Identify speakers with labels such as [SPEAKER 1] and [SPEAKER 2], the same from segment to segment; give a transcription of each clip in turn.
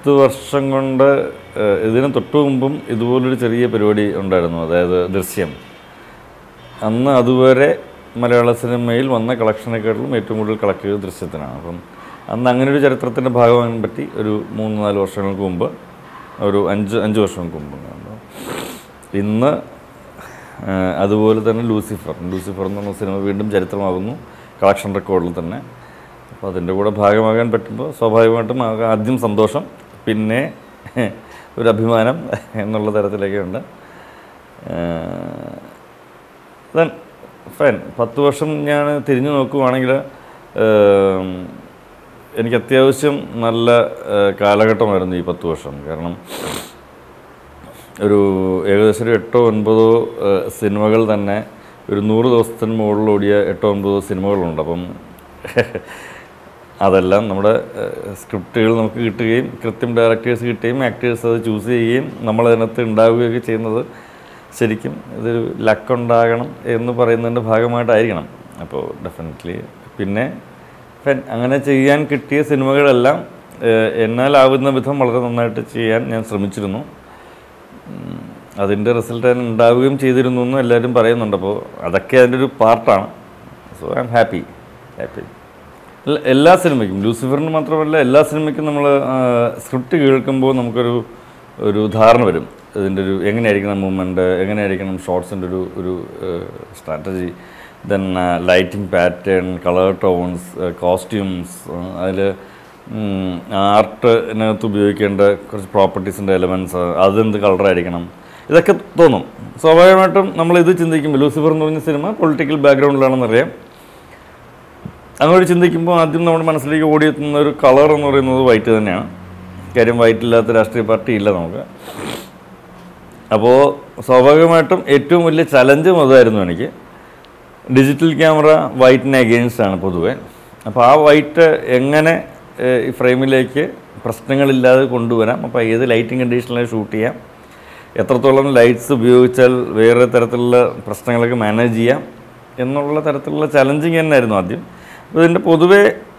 [SPEAKER 1] പത്ത് വർഷം കൊണ്ട് ഏഹ്, ഇതിന് തൊട്ടു മുമ്പും ഇതുപോലൊരു ചെറിയ പരിപാടി ഉണ്ടായിരുന്നു അതായത് ദൃശ്യം അന്ന് അതുവരെ മലയാള സിനിമയിൽ വന്ന കളക്ഷനെക്കാട്ടിലും ഏറ്റവും കൂടുതൽ കളക്ട് ചെയ്തത് ദൃശ്യത്തിനാണ് അപ്പം അന്ന് അങ്ങനെ ഒരു ചരിത്രത്തിൻ്റെ ഭാഗമാകാൻ പറ്റി ഒരു മൂന്ന് നാല് വർഷങ്ങൾക്ക് മുമ്പ് ഒരു അഞ്ച് അഞ്ച് വർഷങ്ങൾക്ക് മുമ്പ് കാണുന്നു. ഇന്ന് ആ, അതുപോലെ തന്നെ ലൂസിഫർ ലൂസിഫർ എന്ന് പറഞ്ഞ സിനിമ വീണ്ടും ചരിത്രമാകുന്നു കളക്ഷൻ റെക്കോർഡിൽ തന്നെ അപ്പോൾ അതിൻ്റെ കൂടെ ഭാഗമാകാൻ പറ്റുമ്പോൾ സ്വാഭാവികമായിട്ടും ആ- ആദ്യം സന്തോഷം പിന്നെ ഒരു അഭിമാനം എന്നുള്ള തരത്തിലൊക്കെയുണ്ട് ദെൻ ഫൈൻ പത്ത് വർഷം ഞാൻ തിരിഞ്ഞു നോക്കുവാണെങ്കിൽ എനിക്ക് അത്യാവശ്യം നല്ല ആ, കാലഘട്ടമായിരുന്നു ഈ പത്ത് വർഷം കാരണം ഒരു ഏകദേശം ഒരു എട്ടോ ഒൻപതോ ആ, സിനിമകൾ തന്നെ ഒരു നൂറ് ദിവസത്തിന് മുകളിൽ ഓടിയ എട്ടോ ഒൻപതോ സിനിമകളുണ്ട് അപ്പം അതെല്ലാം നമ്മുടെ സ്ക്രിപ്റ്റുകൾ നമുക്ക് കിട്ടുകയും കൃത്യം ഡയറക്ടേഴ്സ് കിട്ടുകയും ആക്ടേഴ്സ് അത് ചൂസ് ചെയ്യുകയും നമ്മളതിനകത്ത് ഉണ്ടാവുകയൊക്കെ ചെയ്യുന്നത് ശരിക്കും ഇതൊരു ലക്ക് ഉണ്ടാകണം എന്ന് പറയുന്നതിൻ്റെ ഭാഗമായിട്ടായിരിക്കണം അപ്പോൾ ഡെഫിനറ്റ്ലി പിന്നെ ഫെൻ അങ്ങനെ ചെയ്യാൻ കിട്ടിയ സിനിമകളെല്ലാം ഏഹ്, എന്നാലാവുന്ന വിധം വളരെ നന്നായിട്ട് ചെയ്യാൻ ഞാൻ ശ്രമിച്ചിരുന്നു ഉം, അതിൻ്റെ റിസൾട്ട് തന്നെ ഉണ്ടാവുകയും ചെയ്തിരുന്നു എന്ന് എല്ലാവരും പറയുന്നുണ്ട് അപ്പോൾ അതൊക്കെ അതിൻ്റെ ഒരു പാർട്ടാണ് so I'm happy happy എല്ലാ സിനിമയ്ക്കും ലൂസിഫറിന് മാത്രമല്ല എല്ലാ സിനിമയ്ക്കും നമ്മൾ സ്ക്രിപ്റ്റ് കേൾക്കുമ്പോൾ നമുക്കൊരു ഒരു ധാരണ വരും ഇതിൻ്റെ ഒരു എങ്ങനെയായിരിക്കണം മൂവ്മെൻറ്റ് എങ്ങനെയായിരിക്കണം ഷോർട്സിൻ്റെ ഒരു ഒരു strategy then lighting pattern colour tones costumes അതിൽ ആർട്ടിനകത്ത് ഉപയോഗിക്കേണ്ട കുറച്ച് പ്രോപ്പർട്ടീസിൻ്റെ എലമെൻറ്റ്സ് അതെന്ത് കളറായിരിക്കണം ഇതൊക്കെ തോന്നും സ്വാഭാവികമായിട്ടും നമ്മൾ ഇത് ചിന്തിക്കുമ്പോൾ ലൂസിഫർ എന്ന് പറഞ്ഞ സിനിമ പൊളിറ്റിക്കൽ ബാക്ക്ഗ്രൗണ്ടിലാണെന്നറിയാം അങ്ങനെ ചിന്തിക്കുമ്പോൾ ആദ്യം നമ്മുടെ മനസ്സിലേക്ക് ഓടിയെത്തുന്ന ഒരു കളർ എന്ന് പറയുന്നത് വൈറ്റ് തന്നെയാണ് കാര്യം വൈറ്റ് ഇല്ലാത്ത രാഷ്ട്രീയ പാർട്ടി ഇല്ല നമുക്ക് അപ്പോൾ സ്വാഭാവികമായിട്ടും ഏറ്റവും വലിയ ചലഞ്ചും അതായിരുന്നു എനിക്ക് ഡിജിറ്റൽ ക്യാമറ വൈറ്റിന് അഗെയിൻസ്റ്റ് ആണ് പൊതുവെ അപ്പോൾ ആ വൈറ്റ് എങ്ങനെ ഏഹ്, ഈ ഫ്രെയിമിലേക്ക് പ്രശ്നങ്ങളില്ലാതെ കൊണ്ടുവരാം അപ്പോൾ ഏത് ലൈറ്റിംഗ് കണ്ടീഷനിൽ ഷൂട്ട് ചെയ്യാം എത്രത്തോളം ലൈറ്റ്സ് ഉപയോഗിച്ചാൽ വേറെ തരത്തിലുള്ള പ്രശ്നങ്ങളൊക്കെ മാനേജ് ചെയ്യാം എന്നുള്ള തരത്തിലുള്ള ചലഞ്ചിങ് തന്നെയായിരുന്നു ആദ്യം അപ്പോൾ ഇതിൻ്റെ പൊതുവേ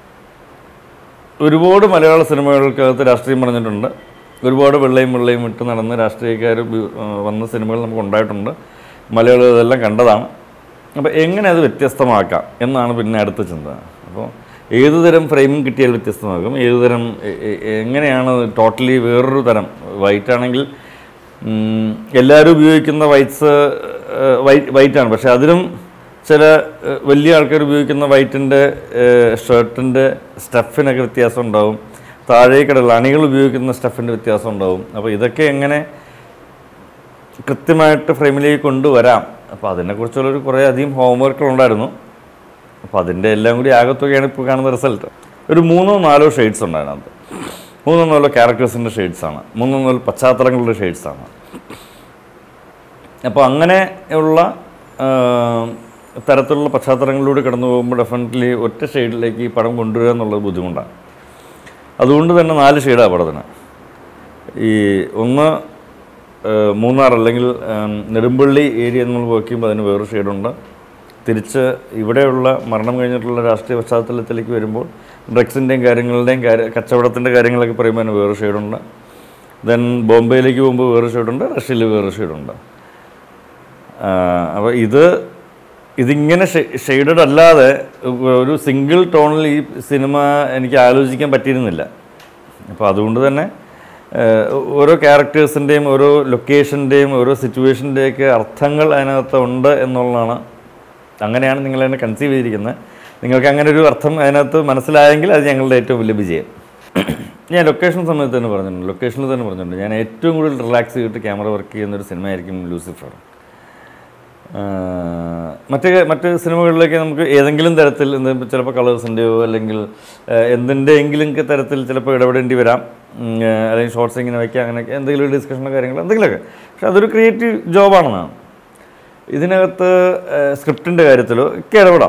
[SPEAKER 1] ഒരുപാട് മലയാള സിനിമകൾക്കകത്ത് രാഷ്ട്രീയം പറഞ്ഞിട്ടുണ്ട് ഒരുപാട് വെള്ളയും വെള്ളയും ഇട്ട് നടന്ന് രാഷ്ട്രീയക്കാർ ഉപ- ആ, വന്ന സിനിമകൾ നമുക്ക് ഉണ്ടായിട്ടുണ്ട് മലയാളികൾ ഇതെല്ലാം കണ്ടതാണ് അപ്പോൾ എങ്ങനെ അത് വ്യത്യസ്തമാക്കാം എന്നാണ് പിന്നെ അടുത്ത ചിന്ത അപ്പോൾ ഏത് തരം ഫ്രെയിമിംഗ് കിട്ടിയാൽ വ്യത്യസ്തമാകും ഏത് തരം എ- എ- എങ്ങനെയാണ് ടോട്ടലി വേറൊരു തരം വൈറ്റ് ആണെങ്കിൽ ഉം, എല്ലാവരും ഉപയോഗിക്കുന്ന വൈറ്റ്സ് വൈറ്റ് വൈറ്റാണ് പക്ഷേ അതിലും ചില ഏഹ്, വലിയ ആൾക്കാർ ഉപയോഗിക്കുന്ന വൈറ്റിൻ്റെ ഷർട്ടിൻ്റെ സ്റ്റഫിനൊക്കെ വ്യത്യാസം ഉണ്ടാവും താഴേക്കിടയിൽ അണികൾ ഉപയോഗിക്കുന്ന സ്റ്റഫിൻ്റെ വ്യത്യാസം ഉണ്ടാവും അപ്പോൾ ഇതൊക്കെ എങ്ങനെ കൃത്യമായിട്ട് ഫ്രെയിമിലേക്ക് കൊണ്ടുവരാം അപ്പോൾ അതിനെക്കുറിച്ചുള്ളൊരു കുറേ അധികം ഹോംവർക്കുകൾ ഉണ്ടായിരുന്നു അപ്പോൾ അതിൻ്റെ എല്ലാം കൂടി ആകത്തുകയാണ് ഇപ്പോൾ കാണുന്ന റിസൾട്ട് ഒരു മൂന്നോ നാലോ ഷെയ്ഡ്സ് ഉണ്ടായിരുന്നു അത് മൂന്നോ നാലോ ക്യാരക്ടേഴ്സിൻ്റെ ഷെയ്ഡ്സാണ് മൂന്നോ നാലോ പശ്ചാത്തലങ്ങളുടെ ഷെയ്ഡ്സാണ് അപ്പോൾ അങ്ങനെയുള്ള ആ, തരത്തിലുള്ള പശ്ചാത്തലങ്ങളിലൂടെ കടന്നു പോകുമ്പോൾ ഡെഫിനറ്റ്ലി ഒറ്റ ഷെയ്ഡിലേക്ക് ഈ പടം കൊണ്ടുവരിക എന്നുള്ളത് ബുദ്ധിമുട്ടാണ് അതുകൊണ്ട് തന്നെ നാല് ഷെയ്ഡാണ് പടത്തിന് ഈ ഒന്ന് ആ, മൂന്നാർ അല്ലെങ്കിൽ ആം, നെടുമ്പള്ളി ഏരിയ നമ്മൾ വർക്ക് ചെയ്യുമ്പോൾ അതിന് വേറൊരു ഷെയ്ഡുണ്ട് തിരിച്ച് ഇവിടെയുള്ള മരണം കഴിഞ്ഞിട്ടുള്ള രാഷ്ട്രീയ പശ്ചാത്തലത്തിലേക്ക് വരുമ്പോൾ ഡ്രഗ്സിൻ്റെയും കാര്യങ്ങളുടെയും കാര്യ കച്ചവടത്തിൻ്റെ കാര്യങ്ങളൊക്കെ പറയുമ്പോൾ അതിന് വേറെ ഷെയ്ഡുണ്ട് ദെൻ ബോംബെയിലേക്ക് പോകുമ്പോൾ വേറെ ഷെയ്ഡുണ്ട് റഷ്യയിൽ വേറെ ഷെയ്ഡുണ്ട് അപ്പോൾ ഇത് ഇതിങ്ങനെ ഷെയ്ഡഡ് അല്ലാതെ ഒരു സിംഗിൾ ടോണിൽ ഈ സിനിമ എനിക്ക് ആലോചിക്കാൻ പറ്റിയിരുന്നില്ല അപ്പോൾ അതുകൊണ്ട് തന്നെ ഏഹ്, ഓരോ ക്യാരക്ടേഴ്സിൻ്റെയും ഓരോ ലൊക്കേഷൻ്റെയും ഓരോ സിറ്റുവേഷൻ്റെയൊക്കെ അർത്ഥങ്ങൾ അതിനകത്ത് ഉണ്ട് എന്നുള്ളതാണ് അങ്ങനെയാണ് നിങ്ങൾ എന്നെ കൺസീവ് ചെയ്തിരിക്കുന്നത് നിങ്ങൾക്ക് അങ്ങനെ ഒരു അർത്ഥം അതിനകത്ത് മനസ്സിലായെങ്കിൽ അത് ഞങ്ങളുടെ ഏറ്റവും വലിയ വിജയം ഞാൻ ലൊക്കേഷൻ സമയത്ത് തന്നെ പറഞ്ഞിട്ടുണ്ട് ലൊക്കേഷനിൽ തന്നെ പറഞ്ഞിട്ടുണ്ട് ഞാൻ ഏറ്റവും കൂടുതൽ റിലാക്സ് ചെയ്തിട്ട് ക്യാമറ വർക്ക് ചെയ്യുന്ന ഒരു സിനിമയായിരിക്കും ലൂസിഫർ ആഹ് മറ്റ് മറ്റ് സിനിമകളിലേക്ക് നമുക്ക് ഏതെങ്കിലും തരത്തിൽ എന്ത് ചിലപ്പോൾ കളേഴ്സിൻ്റെയോ അല്ലെങ്കിൽ ആഹ് എന്തിൻ്റെയെങ്കിലും ഒക്കെ തരത്തിൽ ചിലപ്പോൾ ഇടപെടേണ്ടി വരാം ഉം, ആഹ് അല്ലെങ്കിൽ ഷോർട്സ് ഇങ്ങനെ വയ്ക്കുക അങ്ങനെയൊക്കെ എന്തെങ്കിലും ഡിസ്കഷനോ കാര്യങ്ങളോ എന്തെങ്കിലുമൊക്കെ പക്ഷെ അതൊരു ക്രിയേറ്റീവ് ജോബാണെന്നാണ് ഇതിനകത്ത് സ്ക്രിപ്റ്റിൻ്റെ കാര്യത്തിലോ ഒക്കെ ഇടപെടാം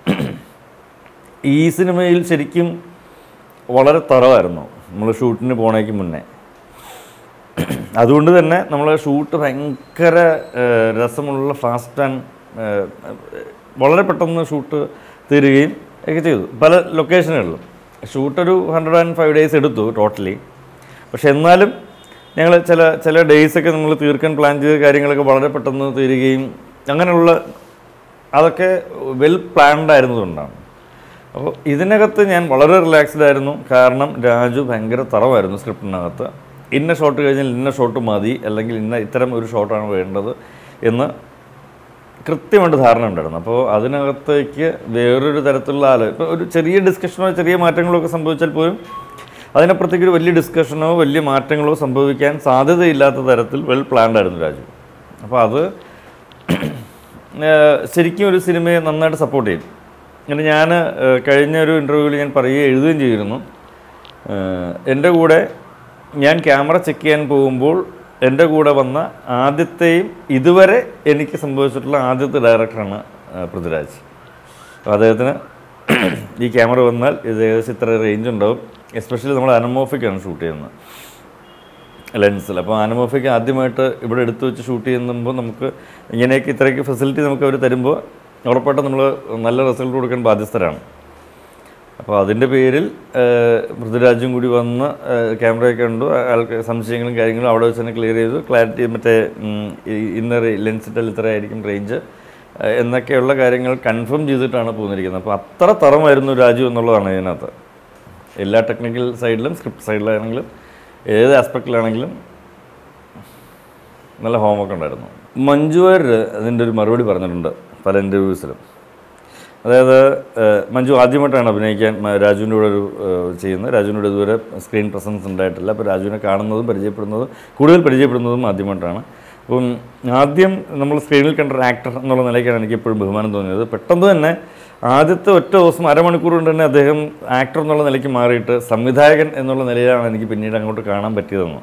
[SPEAKER 1] ഈ സിനിമയിൽ ശരിക്കും വളരെ തറവായിരുന്നു നമ്മൾ ഷൂട്ടിന് പോണേക്ക് മുന്നേ അതുകൊണ്ട് തന്നെ നമ്മൾ ഷൂട്ട് ഭയങ്കര ഏഹ്, രസമുള്ള ഫാസ്റ്റ് ആൻഡ് വളരെ പെട്ടെന്ന് ഷൂട്ട് തീരുകയും ഒക്കെ ചെയ്തു പല ലൊക്കേഷനുകളിലും ഷൂട്ട് ഒരു ഹൺഡ്രഡ് ആൻഡ് ഫൈവ് ഡേയ്സ് എടുത്തു ടോട്ടലി പക്ഷെ എന്നാലും ഞങ്ങൾ ചില ചില ഡേയ്സൊക്കെ നമ്മൾ തീർക്കാൻ പ്ലാൻ ചെയ്ത കാര്യങ്ങളൊക്കെ വളരെ പെട്ടെന്ന് തീരുകയും അങ്ങനെയുള്ള അതൊക്കെ വെൽ പ്ലാൻഡ് ആയിരുന്നതുകൊണ്ടാണ് അപ്പോൾ ഇതിനകത്ത് ഞാൻ വളരെ റിലാക്സ്ഡ് ആയിരുന്നു കാരണം രാജു ഭയങ്കര തറവായിരുന്നു സ്ക്രിപ്റ്റിനകത്ത് ഇന്ന ഷോട്ട് കഴിഞ്ഞാൽ ഇന്ന ഷോട്ട് മതി അല്ലെങ്കിൽ ഇന്ന ഇത്തരം ഒരു ഷോട്ടാണ് വേണ്ടത് എന്ന് കൃത്യമായിട്ട് ധാരണ ഉണ്ടായിരുന്നു അപ്പോൾ അതിനകത്തേക്ക് വേറൊരു തരത്തിലുള്ള ആല് ഇപ്പോൾ ഒരു ചെറിയ ഡിസ്കഷനോ ചെറിയ മാറ്റങ്ങളോ ഒക്കെ സംഭവിച്ചാൽ പോലും അതിനപ്പുറത്തേക്ക് ഒരു വലിയ ഡിസ്കഷനോ വലിയ മാറ്റങ്ങളോ സംഭവിക്കാൻ സാധ്യതയില്ലാത്ത തരത്തിൽ വെൽ പ്ലാൻഡ് ആയിരുന്നു രാജു അപ്പോൾ അത് ഏഹ് ശരിക്കും ഒരു സിനിമയെ നന്നായിട്ട് സപ്പോർട്ട് ചെയ്യും അങ്ങനെ ഞാൻ കഴിഞ്ഞ ഒരു ഇൻ്റർവ്യൂവിൽ ഞാൻ പറയുകയും എഴുതുകയും ചെയ്തിരുന്നു ഏഹ് എൻ്റെ കൂടെ ഞാൻ ക്യാമറ ചെക്ക് ചെയ്യാൻ പോകുമ്പോൾ എൻ്റെ കൂടെ വന്ന ആദ്യത്തെയും ഇതുവരെ എനിക്ക് സംഭവിച്ചിട്ടുള്ള ആദ്യത്തെ ഡയറക്ടറാണ് ഏഹ് പൃഥ്വിരാജ് അപ്പോൾ അദ്ദേഹത്തിന് ഈ ക്യാമറ വന്നാൽ ഇത് ഏകദേശം ഇത്ര റേഞ്ച് ഉണ്ടാവും എസ്പെഷ്യലി നമ്മൾ അനമോഫിക്കാണ് ഷൂട്ട് ചെയ്യുന്നത് ലെൻസിൽ അപ്പോൾ ആനമോഫിക്ക് ആദ്യമായിട്ട് ഇവിടെ എടുത്തു വെച്ച് ഷൂട്ട് ചെയ്യുമ്പോൾ നമുക്ക് ഇങ്ങനെയൊക്കെ ഇത്രയൊക്കെ ഫെസിലിറ്റി നമുക്ക് അവർ തരുമ്പോൾ ഉറപ്പായിട്ടും നമ്മൾ നല്ല റിസൾട്ട് കൊടുക്കാൻ ബാധ്യസ്ഥരാണ് അപ്പോൾ അതിൻ്റെ പേരിൽ ഏഹ്, പൃഥ്വിരാജും കൂടി വന്ന് ഏഹ്, ക്യാമറയൊക്കെ കണ്ടു ആൾക്ക് സംശയങ്ങളും കാര്യങ്ങളും അവിടെ വെച്ച് തന്നെ ക്ലിയർ ചെയ്തു ക്ലാരിറ്റി മറ്റേ ഉം, ഈ- ഇന്ന ലെൻസിൻ്റെ ഇത്ര ആയിരിക്കും റേഞ്ച് എന്നൊക്കെയുള്ള കാര്യങ്ങൾ കൺഫേം ചെയ്തിട്ടാണ് പോന്നിരിക്കുന്നത് അപ്പോൾ അത്ര തറമായിരുന്നു രാജു എന്നുള്ളതാണ് ഇതിനകത്ത് എല്ലാ ടെക്നിക്കൽ സൈഡിലും സ്ക്രിപ്റ്റ് സൈഡിലാണെങ്കിലും ഏത് ആസ്പെക്റ്റിലാണെങ്കിലും നല്ല ഹോംവർക്ക് ഉണ്ടായിരുന്നു മഞ്ജു വാര്യർ അതിൻ്റെ ഒരു മറുപടി പറഞ്ഞിട്ടുണ്ട് പല ഇൻ്റർവ്യൂസിലും അതായത് ഏഹ്, മഞ്ജു ആദ്യമായിട്ടാണ് അഭിനയിക്കാൻ മ- രാജുവിൻ്റെ കൂടെ ഒരു ഏഹ്, ചെയ്യുന്നത് രാജുവിൻ്റെ കൂടെ ഇതുവരെ സ്ക്രീൻ പ്രസൻസ് ഉണ്ടായിട്ടില്ല അപ്പോൾ രാജുവിനെ കാണുന്നതും പരിചയപ്പെടുന്നതും കൂടുതൽ പരിചയപ്പെടുന്നതും ആദ്യമായിട്ടാണ് അപ്പം ആദ്യം നമ്മൾ സ്ക്രീനിൽ കണ്ട ഒരു ആക്ടർ എന്നുള്ള നിലയ്ക്കാണ് എനിക്ക് എപ്പോഴും ബഹുമാനം തോന്നിയത് പെട്ടെന്ന് തന്നെ ആദ്യത്തെ ഒറ്റ ദിവസം അരമണിക്കൂർ കൊണ്ട് തന്നെ അദ്ദേഹം ആക്ടർ എന്നുള്ള നിലയ്ക്ക് മാറിയിട്ട് സംവിധായകൻ എന്നുള്ള നിലയിലാണ് എനിക്ക് പിന്നീട് അങ്ങോട്ട് കാണാൻ പറ്റിയതെന്ന്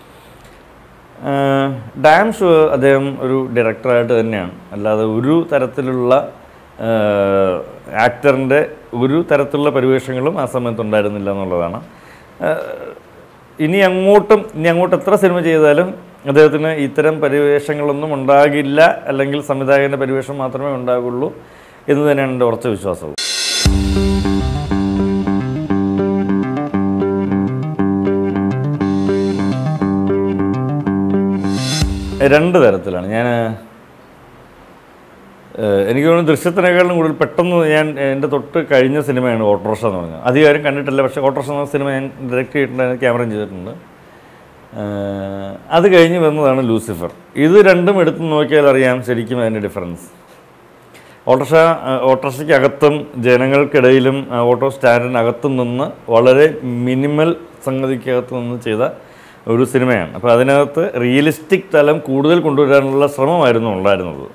[SPEAKER 1] ഡാം ഷോ അദ്ദേഹം ഒരു ഡയറക്ടറായിട്ട് തന്നെയാണ് അല്ലാതെ ഒരു തരത്തിലുള്ള ആക്ടറിൻ്റെ ഒരു തരത്തിലുള്ള പരിവേഷങ്ങളും ആ സമയത്ത് ഉണ്ടായിരുന്നില്ല എന്നുള്ളതാണ് ആഹ് ഇനി അങ്ങോട്ടും ഇനി അങ്ങോട്ട് എത്ര സിനിമ ചെയ്താലും അദ്ദേഹത്തിന് ഇത്തരം പരിവേഷങ്ങളൊന്നും ഉണ്ടാകില്ല അല്ലെങ്കിൽ സംവിധായകൻ്റെ പരിവേഷം മാത്രമേ ഉണ്ടാകുള്ളൂ എന്ന് തന്നെയാണ് എൻ്റെ ഉറച്ച വിശ്വാസവും രണ്ട് തരത്തിലാണ് ഞാൻ എനിക്ക് തോന്നുന്നു ദൃശ്യത്തിനേക്കാളും കൂടുതൽ പെട്ടെന്ന് ഞാൻ എൻ്റെ തൊട്ട് കഴിഞ്ഞ സിനിമയാണ് ഓട്ടോറിക്ഷ എന്ന് പറഞ്ഞത് അധികാരം കണ്ടിട്ടില്ല പക്ഷേ ഓട്ടോറിക്ഷ എന്ന സിനിമ ഞാൻ ഡയറക്റ്റ് ചെയ്തിട്ടുണ്ട് ക്യാമറയും ചെയ്തിട്ടുണ്ട് ഏഹ് അത് കഴിഞ്ഞ് വന്നതാണ് ലൂസിഫർ ഇത് രണ്ടും എടുത്ത് നോക്കിയാൽ അറിയാം ശരിക്കും അതിൻ്റെ ഡിഫറൻസ് ഓട്ടോറിക്ഷ ഓട്ടോറിക്ഷയ്ക്കകത്തും ജനങ്ങൾക്കിടയിലും ആ ഓട്ടോ സ്റ്റാൻഡിനകത്തും നിന്ന് വളരെ മിനിമൽ സംഗതിക്കകത്ത് നിന്ന് ചെയ്ത ഒരു സിനിമയാണ് അപ്പോൾ അതിനകത്ത് റിയലിസ്റ്റിക് തലം കൂടുതൽ കൊണ്ടുവരാനുള്ള ശ്രമമായിരുന്നു ഉണ്ടായിരുന്നത്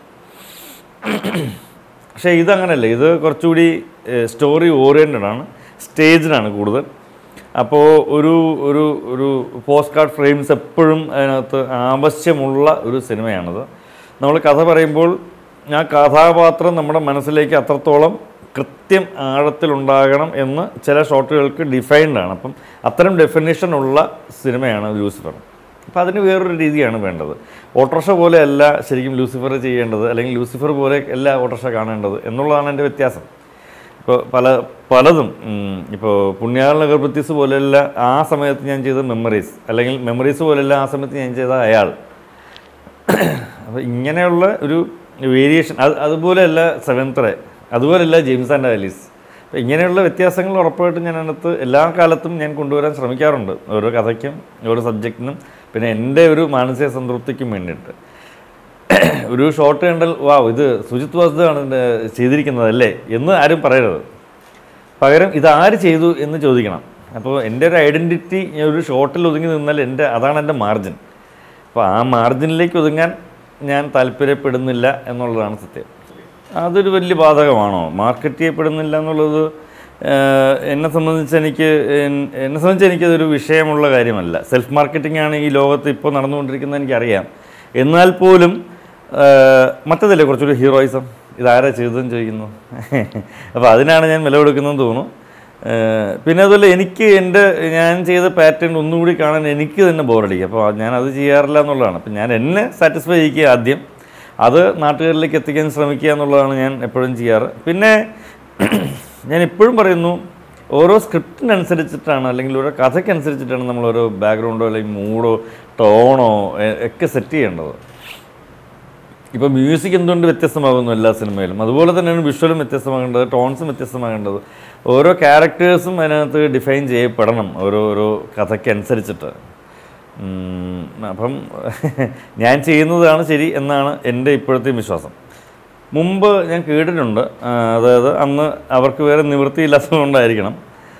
[SPEAKER 1] പക്ഷേ ഇതങ്ങനല്ല ഇത് കുറച്ചുകൂടി സ്റ്റോറി ഓറിയൻറ്റഡ് ആണ് സ്റ്റേജിനാണ് കൂടുതൽ അപ്പോൾ ഒരു ഒരു ഒരു പോസ്റ്റ് കാർഡ് ഫ്രെയിംസ് എപ്പോഴും അതിനകത്ത് ആവശ്യമുള്ള ഒരു സിനിമയാണത് നമ്മൾ കഥ പറയുമ്പോൾ ആ കഥാപാത്രം നമ്മുടെ മനസ്സിലേക്ക് അത്രത്തോളം കൃത്യം ആഴത്തിലുണ്ടാകണം എന്ന് ചില ഷോട്ടുകൾക്ക് ഡിഫൈൻഡ് ആണ് അപ്പം അത്തരം ഡെഫിനിഷൻ ഉള്ള സിനിമയാണ് ലൂസിഫർ അപ്പോൾ അതിന് വേറൊരു രീതിയാണ് വേണ്ടത് ഓട്ടോറിക്ഷ പോലെയല്ല ശരിക്കും ലൂസിഫർ ചെയ്യേണ്ടത് അല്ലെങ്കിൽ ലൂസിഫർ പോലെ അല്ല ഓട്ടോറിക്ഷ കാണേണ്ടത് എന്നുള്ളതാണ് എൻ്റെ വ്യത്യാസം ഇപ്പോൾ പല പലതും ഇപ്പോൾ പുണ്യാൾ നഗർ പ്രത്യസ് പോലെയല്ല ആ സമയത്ത് ഞാൻ ചെയ്ത മെമ്മറീസ് അല്ലെങ്കിൽ മെമ്മറീസ് പോലെയല്ല ആ സമയത്ത് ഞാൻ ചെയ്ത അയാൾ അപ്പോൾ ഇങ്ങനെയുള്ള ഒരു വേരിയേഷൻ അത് അതുപോലെയല്ല സെവൻത് റേ അതുപോലെയല്ല ജെയിംസ് ആൻഡ് ആലീസ് അപ്പോൾ ഇങ്ങനെയുള്ള വ്യത്യാസങ്ങൾ ഉറപ്പായിട്ടും ഞാൻ അതിനകത്ത് എല്ലാ കാലത്തും ഞാൻ കൊണ്ടുവരാൻ ശ്രമിക്കാറുണ്ട് ഓരോ കഥയ്ക്കും ഓരോ സബ്ജക്റ്റിനും പിന്നെ എൻ്റെ ഒരു മാനസിക സംതൃപ്തിക്കും വേണ്ടിയിട്ട് ഒരു ഷോട്ട് കണ്ടാൽ വാ ഇത് സുജിത് വാസുദേവാണ് ഇതിൻ്റെ ചെയ്തിരിക്കുന്നതല്ലേ എന്ന് ആരും പറയരുത് പകരം ഇത് ആര് ചെയ്തു എന്ന് ചോദിക്കണം അപ്പോൾ എൻ്റെ ഒരു ഐഡൻറ്റിറ്റി ഒരു ഷോട്ടിൽ ഒതുങ്ങി നിന്നാൽ എൻ്റെ അതാണ് എൻ്റെ മാർജിൻ അപ്പോൾ ആ മാർജിനിലേക്ക് ഒതുങ്ങാൻ ഞാൻ താല്പര്യപ്പെടുന്നില്ല എന്നുള്ളതാണ് സത്യം അതൊരു വലിയ ബാധകമാണോ മാർക്കറ്റ് ചെയ്യപ്പെടുന്നില്ല എന്നുള്ളത് ഏഹ്, എന്നെ സംബന്ധിച്ച് എനിക്ക് എൻ- എന്നെ സംബന്ധിച്ച് എനിക്കതൊരു വിഷയമുള്ള കാര്യമല്ല സെൽഫ് മാർക്കറ്റിംഗ് ആണ് ഈ ലോകത്ത് ഇപ്പോൾ നടന്നുകൊണ്ടിരിക്കുന്നത് എനിക്കറിയാം എന്നാൽ പോലും ഏഹ്, മറ്റേതല്ലേ കുറച്ചൊരു ഹീറോയിസം ഇതാരാ ചെയ്തതെന്ന് ചോദിക്കുന്നു അപ്പോൾ അതിനാണ് ഞാൻ വില കൊടുക്കുന്നതെന്ന് തോന്നുന്നു ഏഹ്, പിന്നെ അതുപോലെ എനിക്ക് എൻ്റെ ഞാൻ ചെയ്ത പാറ്റേൺ ഒന്നുകൂടി കാണാൻ എനിക്ക് തന്നെ ബോറടിക്കും അപ്പോൾ ഞാൻ അത് ചെയ്യാറില്ല എന്നുള്ളതാണ് അപ്പം ഞാൻ എന്നെ സാറ്റിസ്ഫൈ ചെയ്യിക്കുക ആദ്യം അത് നാട്ടുകാരിലേക്ക് എത്തിക്കാൻ ശ്രമിക്കുക എന്നുള്ളതാണ് ഞാൻ എപ്പോഴും ചെയ്യാറ് പിന്നെ ഞാൻ എപ്പോഴും പറയുന്നു ഓരോ സ്ക്രിപ്റ്റിനനുസരിച്ചിട്ടാണ് അല്ലെങ്കിൽ ഓരോ കഥയ്ക്കനുസരിച്ചിട്ടാണ് നമ്മൾ ഓരോ ബാക്ക്ഗ്രൗണ്ടോ അല്ലെങ്കിൽ മൂഡോ ടോണോ ഒക്കെ സെറ്റ് ചെയ്യേണ്ടത് ഇപ്പോൾ മ്യൂസിക് എന്തുകൊണ്ട് വ്യത്യസ്തമാകുന്നു എല്ലാ സിനിമയിലും അതുപോലെ തന്നെയാണ് വിഷ്വലും വ്യത്യസ്തമാകേണ്ടത് ടോൺസും വ്യത്യസ്തമാകേണ്ടത് ഓരോ ക്യാരക്ടേഴ്സും അതിനകത്ത് ഡിഫൈൻ ചെയ്യപ്പെടണം ഓരോ ഓരോ കഥയ്ക്കനുസരിച്ചിട്ട് ഉം, അപ്പം ഞാൻ ചെയ്യുന്നതാണ് ശരി എന്നാണ് എൻ്റെ ഇപ്പോഴത്തെ വിശ്വാസം മുമ്പ് ഞാൻ കേട്ടിട്ടുണ്ട് ആ, അതായത് അന്ന് അവർക്ക് വേറെ നിവൃത്തിയില്ലാത്തതുകൊണ്ടായിരിക്കണം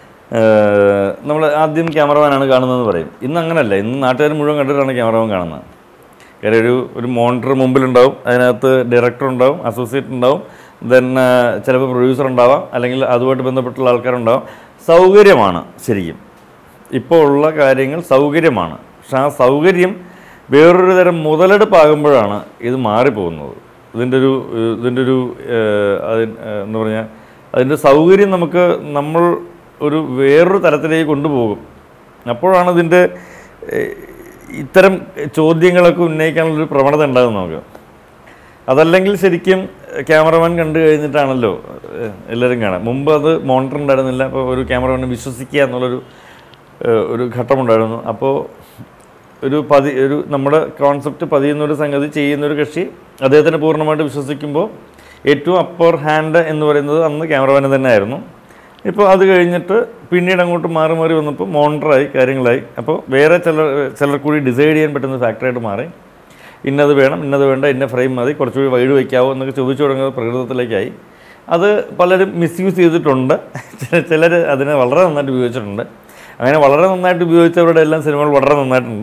[SPEAKER 1] നമ്മൾ ആദ്യം ക്യാമറമാനാണ് കാണുന്നതെന്ന് പറയും ഇന്ന് അങ്ങനല്ല ഇന്ന് നാട്ടുകാർ മുഴുവൻ കണ്ടിട്ടാണ് ക്യാമറമാൻ കാണുന്നത് കാര്യം ഒരു ഒരു മോണിറ്റർ മുമ്പിലുണ്ടാവും അതിനകത്ത് ഡയറക്ടർ ഉണ്ടാവും അസോസിയേറ്റ് ഉണ്ടാവും ദെൻ ചിലപ്പോൾ പ്രൊഡ്യൂസർ ഉണ്ടാവാം അല്ലെങ്കിൽ അതുമായിട്ട് ബന്ധപ്പെട്ടുള്ള ആൾക്കാരുണ്ടാവാം സൗകര്യമാണ് ശരിക്കും ഇപ്പോൾ ഉള്ള കാര്യങ്ങൾ സൗകര്യമാണ് പക്ഷെ ആ സൗകര്യം വേറൊരു തരം മുതലെടുപ്പാകുമ്പോഴാണ് ഇത് മാറിപ്പോകുന്നത് ഇതിൻ്റെ ഒരു ഏഹ്, ഇതിൻ്റെ ഒരു ഏഹ്, അതിൻ ഏഹ്, എന്താ പറഞ്ഞാൽ അതിൻ്റെ സൗകര്യം നമുക്ക് നമ്മൾ ഒരു വേറൊരു തലത്തിലേക്ക് കൊണ്ടുപോകും അപ്പോഴാണ് ഇതിൻ്റെ ഏഹ്, ഇത്തരം ചോദ്യങ്ങളൊക്കെ ഉന്നയിക്കാനുള്ളൊരു പ്രവണത ഉണ്ടാകും നമുക്ക് അതല്ലെങ്കിൽ ശരിക്കും ക്യാമറമാൻ കണ്ടു കഴിഞ്ഞിട്ടാണല്ലോ ഏഹ്, എല്ലാവരും കാണാം മുമ്പ് അത് മോണിറ്റർ ഉണ്ടായിരുന്നില്ല അപ്പോൾ ഒരു ക്യാമറമാനെ വിശ്വസിക്കുക എന്നുള്ളൊരു ഏഹ്, ഒരു ഘട്ടമുണ്ടായിരുന്നു അപ്പോൾ ഒരു പതി ഒരു നമ്മുടെ കോൺസെപ്റ്റ് പതിയുന്ന ഒരു സംഗതി ചെയ്യുന്ന ഒരു കക്ഷി അദ്ദേഹത്തിന് പൂർണ്ണമായിട്ട് വിശ്വസിക്കുമ്പോൾ ഏറ്റവും അപ്പർ ഹാൻഡ് എന്ന് പറയുന്നത് അന്ന് ക്യാമറമാൻ തന്നെ ആയിരുന്നു ഇപ്പോൾ അത് കഴിഞ്ഞിട്ട് പിന്നീട് അങ്ങോട്ട് മാറി മാറി വന്നപ്പോൾ മോണിറ്ററായി കാര്യങ്ങളായി അപ്പോൾ വേറെ ചിലർ ചിലർ കൂടി ഡിസൈഡ് ചെയ്യാൻ പറ്റുന്ന ഫാക്ടറായിട്ട് മാറി ഇന്നത് വേണം ഇന്നത് വേണ്ട ഇന്ന ഫ്രെയിം മതി കുറച്ചുകൂടി വൈഡ് വയ്ക്കാവോ എന്നൊക്കെ ചോദിച്ചു തുടങ്ങുന്നത് പ്രകൃതത്തിലേക്കായി അത് പലരും മിസ്യൂസ് ചെയ്തിട്ടുണ്ട് ചിലർ അതിനെ വളരെ നന്നായിട്ട് ഉപയോഗിച്ചിട്ടുണ്ട് അങ്ങനെ വളരെ നന്നായിട്ട് ഉപയോഗിച്ചവരുടെ എല്ലാം സിനിമകൾ വളരെ നന്നായിട്ടുണ്ട്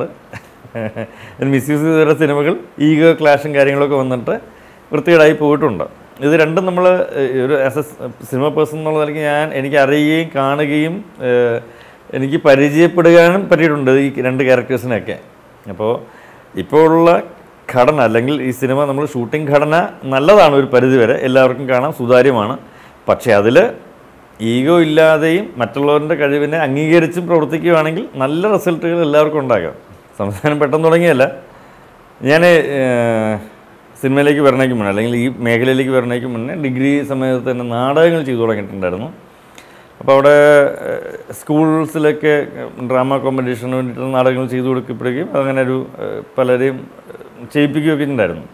[SPEAKER 1] മിസ്യൂസ് ചെയ്ത സിനിമകൾ ഈഗോ ക്ലാഷും കാര്യങ്ങളൊക്കെ വന്നിട്ട് വൃത്തികേടായി പോയിട്ടുണ്ട് ഇത് രണ്ടും നമ്മൾ ഒരു ആസ് എ സിനിമ പേഴ്സൺ എന്നുള്ള നിലയ്ക്ക് ഞാൻ എനിക്ക് അറിയുകയും കാണുകയും ഏഹ്, എനിക്ക് പരിചയപ്പെടുകാനും പറ്റിയിട്ടുണ്ട് ഈ രണ്ട് ക്യാരക്ടേഴ്സിനെയൊക്കെ അപ്പോൾ ഇപ്പോൾ ഉള്ള ഘടന അല്ലെങ്കിൽ ഈ സിനിമ നമ്മൾ ഷൂട്ടിംഗ് ഘടന നല്ലതാണ് ഒരു പരിധി വരെ എല്ലാവർക്കും കാണാം സുതാര്യമാണ് പക്ഷേ അതിൽ ഈഗോ ഇല്ലാതെയും മറ്റുള്ളവരുടെ കഴിവിനെ അംഗീകരിച്ചും പ്രവർത്തിക്കുകയാണെങ്കിൽ നല്ല റിസൾട്ടുകൾ എല്ലാവർക്കും ഉണ്ടാകാം സംസ്ഥാനം പെട്ടെന്ന് തുടങ്ങിയല്ല ഞാൻ സിനിമയിലേക്ക് വരണേക്ക് മുന്നേ അല്ലെങ്കിൽ ഈ മേഖലയിലേക്ക് വരണേക്ക് മുന്നേ ഡിഗ്രി സമയത്ത് തന്നെ നാടകങ്ങൾ ചെയ്തു തുടങ്ങിയിട്ടുണ്ടായിരുന്നു അപ്പോൾ അവിടെ ഏഹ്, സ്കൂൾസിലൊക്കെ ഡ്രാമ കോമ്പറ്റീഷന് വേണ്ടിയിട്ടുള്ള നാടകങ്ങൾ ചെയ്തു കൊടുക്കപ്പെടുകയും അങ്ങനെ ഒരു ഏഹ്, പലരെയും ഏഹ്, ചെയ്യിപ്പിക്കുകയൊക്കെ ഉണ്ടായിരുന്നു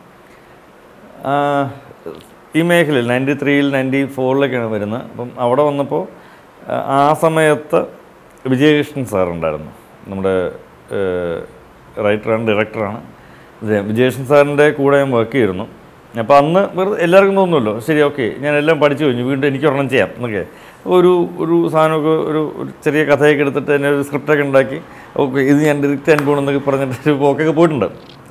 [SPEAKER 1] ആ, ഈ മേഖലയിൽ നയൻറ്റി ത്രീയിൽ നയൻറ്റി ഫോറിലൊക്കെയാണ് വരുന്നത് അപ്പം അവിടെ വന്നപ്പോൾ ആ, ആ സമയത്ത് വിജയകൃഷ്ണൻ സാർ ഉണ്ടായിരുന്നു നമ്മുടെ റൈറ്ററാണ് ഡയറക്ടറാണ് ഇത് വിജയകൃഷ്ണൻ സാറിൻ്റെ കൂടെ ഞാൻ വർക്ക് ചെയ്തിരുന്നു അപ്പോൾ അന്ന് വെറുതെ എല്ലാവർക്കും തോന്നുമല്ലോ ശരി ഓക്കെ ഞാൻ എല്ലാം പഠിച്ചു കഴിഞ്ഞു വീണ്ടും എനിക്ക് ഒരെണ്ണം ചെയ്യാം എന്നൊക്കെ ഒരു ഒരു സാധനമൊക്കെ ഒരു ഒരു ചെറിയ കഥയൊക്കെ എടുത്തിട്ട് തന്നെ ഒരു സ്ക്രിപ്റ്റൊക്കെ ഉണ്ടാക്കി ഓക്കെ ഇത് ഞാൻ ഡിറക്റ്റ് ചെയ്യാൻ പോകണമെന്നൊക്കെ പറഞ്ഞിട്ട് ഒരു പോക്കൊക്കെ പോയിട്ടുണ്ട്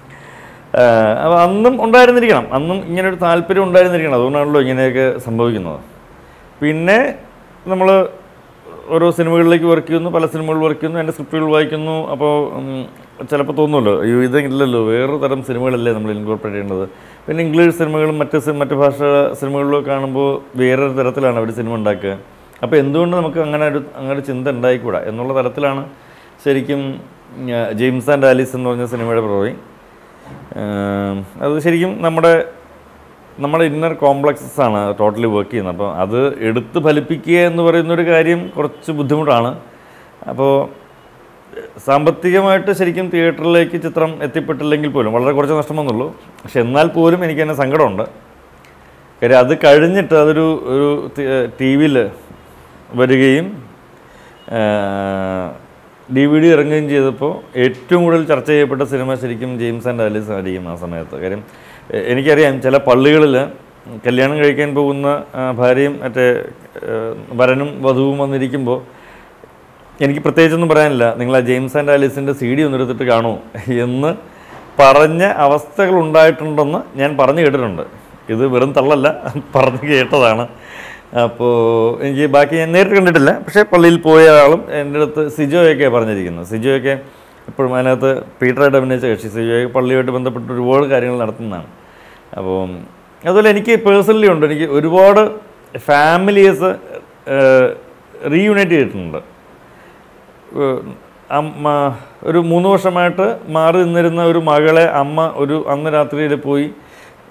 [SPEAKER 1] അപ്പോൾ അന്നും ഉണ്ടായിരുന്നിരിക്കണം അന്നും ഇങ്ങനെ ഒരു താല്പര്യം ഉണ്ടായിരുന്നിരിക്കണം അതുകൊണ്ടാണല്ലോ ഇങ്ങനെയൊക്കെ സംഭവിക്കുന്നത് പിന്നെ നമ്മൾ ഓരോ സിനിമകളിലേക്ക് വർക്ക് ചെയ്യുന്നു പല സിനിമകൾ വർക്ക് ചെയ്യുന്നു എൻ്റെ സ്ക്രിപ്റ്റുകൾ വായിക്കുന്നു അപ്പോൾ ചിലപ്പോൾ തോന്നുമല്ലോ അയ്യോ ഇതില്ലല്ലോ വേറൊരു തരം സിനിമകളല്ലേ നമ്മൾ ഇൻകോർപ്പറേറ്റ് ചെയ്യേണ്ടത് പിന്നെ ഇംഗ്ലീഷ് സിനിമകളും മറ്റ് സി- മറ്റ് ഭാഷ സിനിമകളിലും കാണുമ്പോൾ വേറൊരു തരത്തിലാണ് അവർ സിനിമ ഉണ്ടാക്കുക അപ്പോൾ എന്തുകൊണ്ട് നമുക്ക് അങ്ങനെ ഒരു അങ്ങനെ ഒരു ചിന്ത ഉണ്ടായിക്കൂടാ എന്നുള്ള തരത്തിലാണ് ശരിക്കും ഞാൻ ജെയിംസ് ആൻഡ് ആലീസ് എന്ന് പറഞ്ഞ സിനിമയുടെ പ്രൊവൈ അത് ശരിക്കും നമ്മുടെ നമ്മുടെ ഇന്നർ കോംപ്ലക്സസ് ആണ് ടോട്ടലി വർക്ക് ചെയ്യുന്നത് അപ്പോൾ അത് എടുത്ത് ഫലിപ്പിക്കുക എന്ന് പറയുന്നൊരു കാര്യം കുറച്ച് ബുദ്ധിമുട്ടാണ് അപ്പോൾ സാമ്പത്തികമായിട്ട് ശരിക്കും തിയേറ്ററിലേക്ക് ചിത്രം എത്തിപ്പെട്ടില്ലെങ്കിൽ പോലും വളരെ കുറച്ച് നഷ്ടം വന്നുള്ളൂ പക്ഷെ എന്നാൽ പോലും എനിക്ക് തന്നെ സങ്കടമുണ്ട് കാര്യം അത് കഴിഞ്ഞിട്ട് അതൊരു ഒരു ടി വിയിൽ വരികയും ഡി വി ഡി ഇറങ്ങുകയും ചെയ്തപ്പോൾ ഏറ്റവും കൂടുതൽ ചർച്ച ചെയ്യപ്പെട്ട സിനിമ ശരിക്കും ജെയിംസ് ആൻഡ് ആലീസ് ആയിരിക്കും ആ സമയത്ത് കാര്യം എ- എനിക്കറിയാം ചില പള്ളികളിൽ കല്യാണം കഴിക്കാൻ പോകുന്ന ആ, ഭാര്യയും മറ്റേ ആ, വരനും വധുവും വന്നിരിക്കുമ്പോൾ എനിക്ക് പ്രത്യേകിച്ചൊന്നും പറയാനില്ല നിങ്ങൾ ആ ജെയിംസ് ആൻഡ് ആലീസിൻ്റെ സി ഡി ഒന്ന് എടുത്തിട്ട് കാണൂ എന്ന് പറഞ്ഞ അവസ്ഥകൾ ഉണ്ടായിട്ടുണ്ടെന്ന് ഞാൻ പറഞ്ഞു കേട്ടിട്ടുണ്ട് ഇത് വെറും തള്ളല്ല പറഞ്ഞു കേട്ടതാണ് അപ്പോൾ എനിക്ക് ബാക്കി ഞാൻ നേരിട്ട് കണ്ടിട്ടില്ല പക്ഷേ പള്ളിയിൽ പോയ ആളും എൻ്റെ അടുത്ത് സിജോയൊക്കെ പറഞ്ഞിരിക്കുന്നത് സിജോയൊക്കെ എപ്പോഴും അതിനകത്ത് പീറ്ററായിട്ട് അഭിനയിച്ച കക്ഷി സിജോയൊക്കെ പള്ളിയുമായിട്ട് ബന്ധപ്പെട്ട് ഒരുപാട് കാര്യങ്ങൾ നടത്തുന്നതാണ് അപ്പോൾ അതുപോലെ എനിക്ക് പേഴ്സണലി ഉണ്ട് എനിക്ക് ഒരുപാട് ഫാമിലീസ് റീയൂണൈറ്റ് ചെയ്തിട്ടുണ്ട് ഏഹ് അമ്മ ഒരു മൂന്ന് വർഷമായിട്ട് മാറി നിന്നിരുന്ന ഒരു മകളെ അമ്മ ഒരു അന്ന് രാത്രിയിൽ പോയി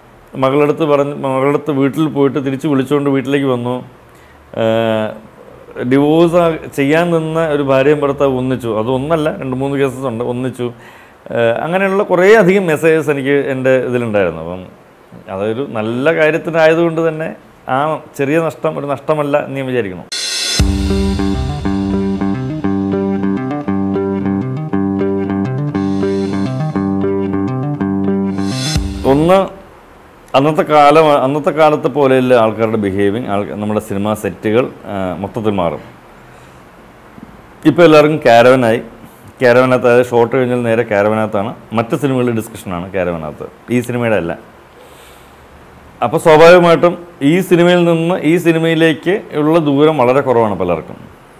[SPEAKER 1] മകളടുത്ത് പറഞ്ഞ് മകളടുത്ത് വീട്ടിൽ പോയിട്ട് തിരിച്ച് വിളിച്ചുകൊണ്ട് വീട്ടിലേക്ക് വന്നു ഏഹ് ഡിവോഴ്സ് ചെയ്യാൻ നിന്ന ഒരു ഭാര്യയും ഭർത്താവ് ഒന്നിച്ചു അത് ഒന്നല്ല രണ്ട് മൂന്ന് കേസസ് ഉണ്ട് ഒന്നിച്ചു ഏഹ് അങ്ങനെയുള്ള കുറേ അധികം മെസ്സേജസ് എനിക്ക് എൻ്റെ ഇതിലുണ്ടായിരുന്നു അപ്പം അതൊരു നല്ല കാര്യത്തിനായതുകൊണ്ട് തന്നെ ആ ചെറിയ നഷ്ടം ഒരു നഷ്ടമല്ല എന്ന് ഞാൻ വിചാരിക്കുന്നു ഒന്ന് അന്നത്തെ കാലം അന്നത്തെ കാലത്തെ പോലെയല്ല ആൾക്കാരുടെ ബിഹേവിങ് ആൾ നമ്മുടെ സിനിമാ സെറ്റുകൾ ആ, മൊത്തത്തിൽ മാറും ഇപ്പോൾ എല്ലാവർക്കും ക്യാരവനായി ക്യാരവനകത്ത് അതായത് ഷോർട്ട് കഴിഞ്ഞാൽ നേരെ ക്യാരവനകത്താണ് മറ്റ് സിനിമകളുടെ ഡിസ്കഷനാണ് ക്യാരവനകത്ത് ഈ സിനിമയുടെ അല്ല അപ്പോൾ സ്വാഭാവികമായിട്ടും ഈ സിനിമയിൽ നിന്ന് ഈ സിനിമയിലേക്ക് ഉള്ള ദൂരം വളരെ കുറവാണ് പലർക്കും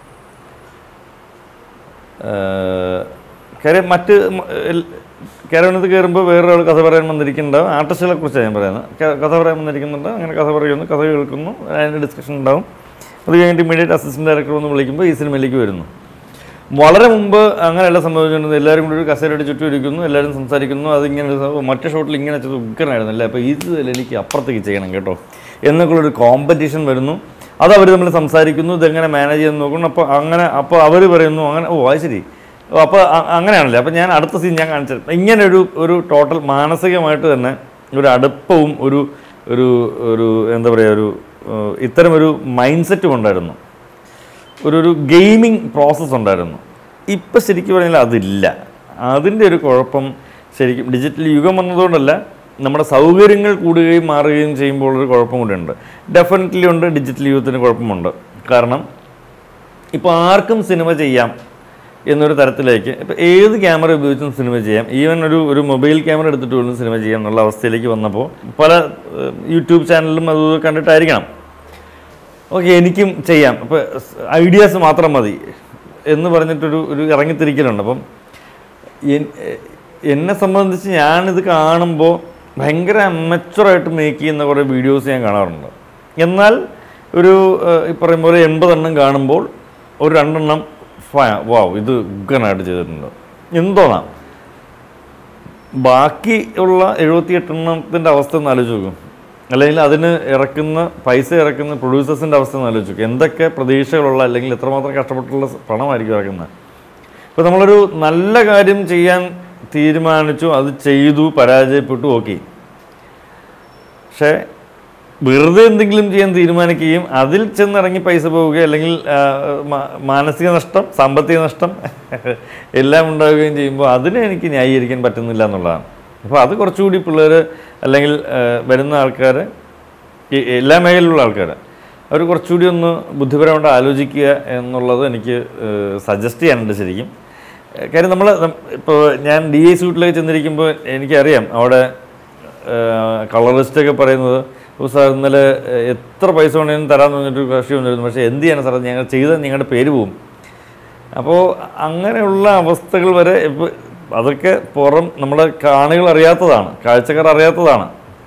[SPEAKER 1] ഏഹ് കാര്യം മറ്റ് കേരളത്തിൽ കയറുമ്പോൾ വേറൊരാൾ കഥ പറയാൻ വന്നിരിക്കുന്നുണ്ടാവും ആർട്ടിസ്റ്റുകളെ കുറിച്ചാണ് ഞാൻ പറയുന്നത് ക- കഥ പറയാൻ വന്നിരിക്കുന്നുണ്ട് അങ്ങനെ കഥ പറയുന്നു കഥ കേൾക്കുന്നു അതിൻ്റെ ഡിസ്കഷൻ ഉണ്ടാവും അത് കഴിഞ്ഞിട്ട് ഇമ്മീഡിയറ്റ് അസിസ്റ്റന്റ് ഡയറക്ടർ എന്ന് വിളിക്കുമ്പോൾ ഈ സിനിമയിലേക്ക് വരുന്നു വളരെ മുമ്പ് അങ്ങനെയല്ല സംഭവിച്ചിരുന്നത് എല്ലാവരും കൂടി ഒരു കസേരയുടെ ചുറ്റും ഇരിക്കുന്നു എല്ലാവരും സംസാരിക്കുന്നു അതിങ്ങനെ ഒരു സംഭവം. മറ്റേ ഷോട്ടിൽ ഇങ്ങനെ വെച്ചത് ഉഗ്രനായിരുന്നല്ലേ അപ്പോൾ ഇത് എനിക്ക് അപ്പുറത്തേക്ക് ചെയ്യണം കേട്ടോ എന്നൊക്കെയുള്ളൊരു കോമ്പറ്റീഷൻ വരുന്നു അത് അവർ തമ്മിൽ സംസാരിക്കുന്നു ഇതെങ്ങനെ മാനേജ് ചെയ്യാൻ നോക്കുന്നു അപ്പോൾ അങ്ങനെ അപ്പോൾ അവർ പറയുന്നു അങ്ങനെ ഓ അത് ശരി ഓ അപ്പോൾ അ- അങ്ങനെയാണല്ലേ അപ്പോൾ ഞാൻ അടുത്ത സീൻ ഞാൻ കാണിച്ചത് ഇങ്ങനെ ഒരു ഒരു ടോട്ടൽ മാനസികമായിട്ട് തന്നെ ഒരു അടുപ്പവും ഒരു ഒരു ഒരു എന്താ പറയുക ഒരു ഏഹ്, ഇത്തരം ഒരു മൈൻഡ് സെറ്റും ഉണ്ടായിരുന്നു ഒരു ഒരു ഗെയിമിംഗ് പ്രോസസ്സ് ഉണ്ടായിരുന്നു ഇപ്പം ശരിക്കും പറഞ്ഞാൽ അതില്ല അതിൻ്റെ ഒരു കുഴപ്പം ശരിക്കും ഡിജിറ്റൽ യുഗം വന്നതുകൊണ്ടല്ല നമ്മുടെ സൗകര്യങ്ങൾ കൂടുകയും മാറുകയും ചെയ്യുമ്പോൾ ഒരു കുഴപ്പം കൂടെ ഉണ്ട് ഡെഫിനറ്റ്ലി ഉണ്ട് ഡിജിറ്റൽ യുഗത്തിന് കുഴപ്പമുണ്ട് കാരണം ഇപ്പോൾ ആർക്കും സിനിമ ചെയ്യാം എന്നൊരു തരത്തിലേക്ക് ഇപ്പോൾ ഏത് ക്യാമറ ഉപയോഗിച്ചും സിനിമ ചെയ്യാം ഈവൻ ഒരു ഒരു മൊബൈൽ ക്യാമറ എടുത്തിട്ട് പോലും സിനിമ ചെയ്യാം എന്നുള്ള അവസ്ഥയിലേക്ക് വന്നപ്പോൾ പല ഏഹ്, യൂട്യൂബ് ചാനലിലും അത് കണ്ടിട്ടായിരിക്കണം ഓക്കെ എനിക്കും ചെയ്യാം അപ്പോൾ ഐഡിയാസ് മാത്രം മതി എന്ന് പറഞ്ഞിട്ടൊരു ഒരു ഇറങ്ങിത്തിരിക്കലുണ്ട് അപ്പം എൻ- എന്നെ സംബന്ധിച്ച് ഞാനിത് കാണുമ്പോൾ ഭയങ്കര അമച്ചുറായിട്ട് മേക്ക് ചെയ്യുന്ന കുറേ വീഡിയോസ് ഞാൻ കാണാറുണ്ട് എന്നാൽ ഒരു ഏഹ്, ഈ പറയും പോലെ എൺപതെണ്ണം കാണുമ്പോൾ ഒരു രണ്ടെണ്ണം വാവ് ഇത് ഉഗ്രനായിട്ട് ചെയ്തിട്ടുണ്ട് എന്തോന്നാം ബാക്കി ഉള്ള എഴുപത്തിയെട്ടെണ്ണത്തിൻ്റെ അവസ്ഥ ഒന്ന് ആലോചിച്ച് നോക്കും അല്ലെങ്കിൽ അതിന് ഇറക്കുന്ന പൈസ ഇറക്കുന്ന പ്രൊഡ്യൂസേഴ്സിൻ്റെ അവസ്ഥ ഒന്ന് ആലോചിച്ച് നോക്കും എന്തൊക്കെ പ്രതീക്ഷകളുള്ള അല്ലെങ്കിൽ എത്രമാത്രം കഷ്ടപ്പെട്ടുള്ള പണമായിരിക്കും ഇറക്കുന്നത് ഇപ്പോൾ നമ്മളൊരു നല്ല കാര്യം ചെയ്യാൻ തീരുമാനിച്ചു അത് ചെയ്തു പരാജയപ്പെട്ടു ഓക്കെ പക്ഷേ വെറുതെ എന്തെങ്കിലും ചെയ്യാൻ തീരുമാനിക്കുകയും അതിൽ ചെന്നിറങ്ങി പൈസ പോവുകയും അല്ലെങ്കിൽ ആ, മാ- മാനസിക നഷ്ടം സാമ്പത്തിക നഷ്ടം എല്ലാം ഉണ്ടാവുകയും ചെയ്യുമ്പോൾ അതിനെ എനിക്ക് ന്യായീകരിക്കാൻ പറ്റുന്നില്ല എന്നുള്ളതാണ് അപ്പോൾ അത് കുറച്ചുകൂടി പിള്ളേർ അല്ലെങ്കിൽ ആ, വരുന്ന ആൾക്കാർ എല്ലാ മേഖലയിലുള്ള ആൾക്കാർ അവർ കുറച്ചുകൂടി ഒന്ന് ബുദ്ധിപരമായിട്ട് ആലോചിക്കുക എന്നുള്ളത് എനിക്ക് സജസ്റ്റ് ചെയ്യാനുണ്ട് ശരിക്കും ഏഹ് കാര്യം നമ്മൾ ഇപ്പോൾ ഞാൻ ഡി ഐ സ്യൂട്ടിലേക്ക് ചെന്നിരിക്കുമ്പോൾ എനിക്കറിയാം അവിടെ കളറിസ്റ്റൊക്കെ പറയുന്നത് "ഓ സാർ ഇന്നലെ ഏഹ്, എത്ര പൈസ വേണമെങ്കിലും തരാമെന്ന് പറഞ്ഞിട്ട് കക്ഷി വന്നിരുന്നു പക്ഷേ എന്ത് ചെയ്യാനാണ് സാർ ഞങ്ങൾ ചെയ്താൽ നിങ്ങളുടെ പേര് പോവും അപ്പോൾ അങ്ങനെയുള്ള അവസ്ഥകൾ വരെ ഇപ്പോൾ അതൊക്കെ പുറം നമ്മുടെ കാണികൾ അറിയാത്തതാണ് കാഴ്ചക്കാർ അറിയാത്തതാണ്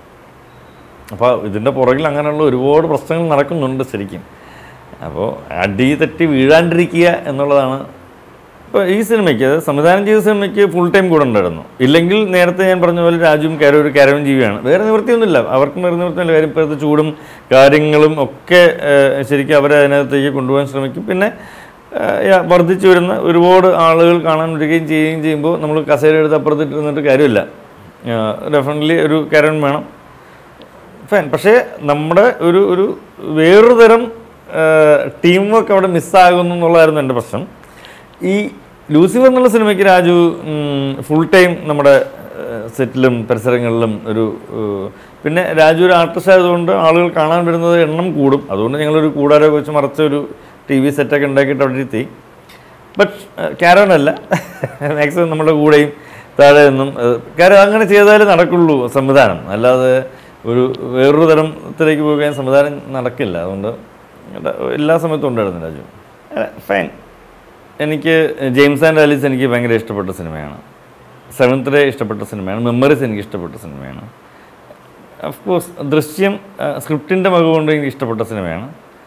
[SPEAKER 1] അപ്പോൾ ഇതിൻ്റെ പുറകിൽ അങ്ങനെയുള്ള ഒരുപാട് പ്രശ്നങ്ങൾ നടക്കുന്നുണ്ട് ശരിക്കും അപ്പോൾ അടി തെറ്റി വീഴാണ്ടിരിക്കുക എന്നുള്ളതാണ് ഇപ്പോൾ ഈ സിനിമയ്ക്ക് അതായത് സംവിധാനം ചെയ്ത സിനിമയ്ക്ക് ഫുൾ ടൈം കൂടെ ഉണ്ടായിരുന്നു ഇല്ലെങ്കിൽ നേരത്തെ ഞാൻ പറഞ്ഞ പോലെ രാജുവും കാര്യം ഒരു കാരവൻ ജീവിയാണ് വേറെ നിവൃത്തിയൊന്നുമില്ല അവർക്കും വേറെ നിവൃത്തിയില്ല കാര്യം ഇപ്പോഴത്തെ ചൂടും കാര്യങ്ങളും ഒക്കെ ഏഹ്, ശരിക്കും അവരെ അതിനകത്തേക്ക് കൊണ്ടുപോകാൻ ശ്രമിക്കും പിന്നെ ഏഹ്, യാ, വർദ്ധിച്ചു വരുന്ന ഒരുപാട് ആളുകൾ കാണാൻ വരികയും ചെയ്യുകയും ചെയ്യുമ്പോൾ നമ്മൾ കസേര എടുത്ത് അപ്പുറത്തിട്ട് ഇരുന്നിട്ട് കാര്യമില്ല ഡെഫിനറ്റ്ലി ഒരു കാരവൻ വേണം ഫൈൻ പക്ഷേ നമ്മുടെ ഒരു ഒരു വേറൊരു തരം ടീം വർക്ക് അവിടെ മിസ്സാകുന്നു എന്നുള്ളതായിരുന്നു എൻ്റെ പ്രശ്നം ഈ ലൂസിഫർ എന്നുള്ള സിനിമയ്ക്ക് രാജു ഫുൾ ടൈം നമ്മുടെ സെറ്റിലും പരിസരങ്ങളിലും ഒരു ഏഹ്, പിന്നെ രാജു ഒരു ആർട്ടിസ്റ്റ് ആയതുകൊണ്ട് ആളുകൾ കാണാൻ വരുന്നത് എണ്ണം കൂടും അതുകൊണ്ട് ഞങ്ങളൊരു കൂടാരമൊക്കെ വെച്ച് മറച്ച ഒരു ടി വി സെറ്റൊക്കെ ഉണ്ടാക്കിയിട്ട് അവിടെ ഇരുത്തി ബട്ട് ക്യാരവനല്ല മാക്സിമം നമ്മുടെ കൂടെയും താഴെ നിന്നും ഏഹ്, കാര്യം അങ്ങനെ ചെയ്താലേ നടക്കുള്ളൂ സംവിധാനം അല്ലാതെ ഒരു വേറൊരു തരത്തിലേക്ക് പോകാൻ സംവിധാനം നടക്കില്ല അതുകൊണ്ട് എല്ലാ- എല്ലാ സമയത്തും ഉണ്ടായിരുന്നു രാജു ഫൈൻ എനിക്ക് ജെയിംസ് ആൻഡ് ആലീസ് എനിക്ക് ഭയങ്കര ഇഷ്ടപ്പെട്ട സിനിമയാണ് സെവൻത്ത് ഡേ ഇഷ്ടപ്പെട്ട സിനിമയാണ് മെമ്മറീസ് എനിക്ക് ഇഷ്ടപ്പെട്ട സിനിമയാണ് ഓഫ് കോഴ്സ് ദൃശ്യം സ്ക്രിപ്റ്റിൻ്റെ മക കൊണ്ട് എനിക്ക് ഇഷ്ടപ്പെട്ട സിനിമയാണ്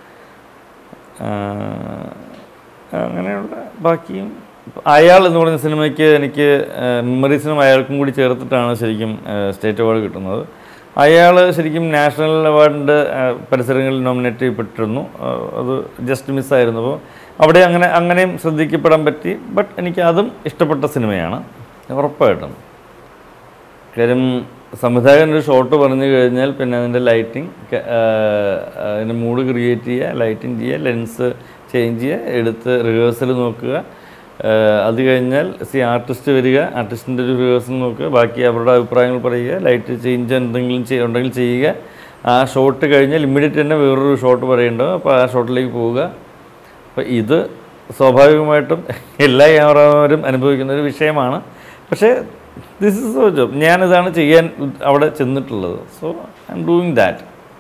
[SPEAKER 1] ആഹ് അങ്ങനെയുള്ള ബാക്കിയും അയാൾ എന്ന് പറഞ്ഞ സിനിമയ്ക്ക് എനിക്ക് മെമ്മറീസിനും അയാൾക്കും കൂടി ചേർത്തിട്ടാണ് ശരിക്കും സ്റ്റേറ്റ് അവാർഡ് കിട്ടുന്നത് അയാൾ ശരിക്കും നാഷണൽ അവാർഡിൻ്റെ പരിസരങ്ങളിൽ നോമിനേറ്റ് ചെയ്യപ്പെട്ടിരുന്നു ആ, അത് ജസ്റ്റ് മിസ്സായിരുന്നു അപ്പോൾ അവിടെ അങ്ങനെ അങ്ങനെയും ശ്രദ്ധിക്കപ്പെടാൻ പറ്റി ബട്ട് എനിക്ക് അതും ഇഷ്ടപ്പെട്ട സിനിമയാണ് ഉറപ്പായിട്ടും കാര്യം സംവിധായകൻ ഒരു ഷോട്ട് പറഞ്ഞു കഴിഞ്ഞാൽ പിന്നെ അതിൻ്റെ ലൈറ്റിംഗ് അതിൻ്റെ മൂഡ് ക്രിയേറ്റ് ചെയ്യുക ലൈറ്റിംഗ് ചെയ്യുക ലെൻസ് ചേഞ്ച് ചെയ്യുക എടുത്ത് റിഹേഴ്സൽ നോക്കുക ആ, അത് കഴിഞ്ഞാൽ സി ആർട്ടിസ്റ്റ് വരിക ആർട്ടിസ്റ്റിൻ്റെ ഒരു റിഹേഴ്സൽ നോക്കുക ബാക്കി അവരുടെ അഭിപ്രായങ്ങൾ പറയുക ലൈറ്റ് ചേഞ്ച് എന്തെങ്കിലും ചെയ്യ ഉണ്ടെങ്കിൽ ചെയ്യുക ആ ഷോട്ട് കഴിഞ്ഞാൽ ഇമ്മീഡിയറ്റ് തന്നെ വേറൊരു ഷോട്ട് പറയേണ്ടത് അപ്പോൾ ആ ഷോട്ടിലേക്ക് പോവുക അപ്പോൾ ഇത് സ്വാഭാവികമായിട്ടും എല്ലാ ക്യാമറമാരും അനുഭവിക്കുന്ന ഒരു വിഷയമാണ് പക്ഷേ ദിസ് ഇസ് സോ ജോബ് ഞാനിതാണ് ചെയ്യാൻ ഉദ്- അവിടെ ചെന്നിട്ടുള്ളത് so I'm doing that